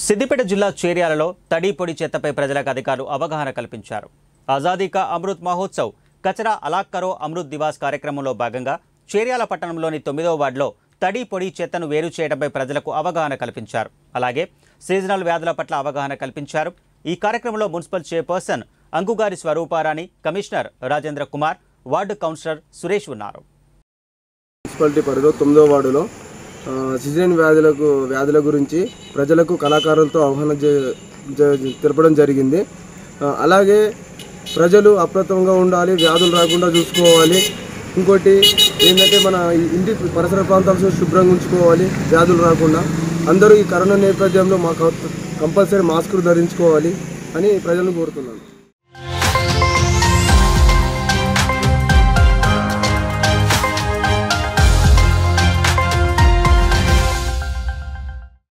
సిద్దిపేట జిల్లా చేర్యాలలో తడి పొడి చెత్తపై ప్రజలకు అధికారులు అవగాహన కల్పించారు ఆజాదీ కా అమృత్ మహోత్సవ్ కచరా అలాక్ కరో అమృత్ దివాస్ కార్యక్రమంలో భాగంగా చేర్యాల పట్టణంలోని తొమ్మిదవ వార్డులో తడి పొడి చెత్తను వేరు చేయడంపై ప్రజలకు అవగాహన కల్పించారు అలాగే సీజనల్ వ్యాధుల పట్ల అవగాహన కల్పించారు ఈ కార్యక్రమంలో మున్సిపల్ చైర్పర్సన్ అంకుగారి Swarooparani commissioner Rajendra Kumar ward councillor Suresh ఉన్నారు మున్సిపాలిటీ పరిధిలో తొమ్మిదో వార్డులో ఆ, సిజన్ వ్యాధులకు వ్యాధుల గురించి ప్రజలకు కళాకారులతో ఆహ్వాన జ- జ- తెలపడం జరిగింది ఆ, అలాగే ప్రజలు అప్రమత్తంగా ఉండాలి వ్యాధులు రాకుండా చూసుకోవాలి ఇంకోటి ఏంటంటే మన ఇంటి పరిసర ప్రాంతాలు శుభ్రంగా ఉంచుకోవాలి వ్యాధులు రాకుండా అందరూ ఈ కరోనా నేపథ్యంలో మాకు కంపల్సరీ మాస్కులు ధరించుకోవాలి అని ప్రజలను కోరుతున్నాను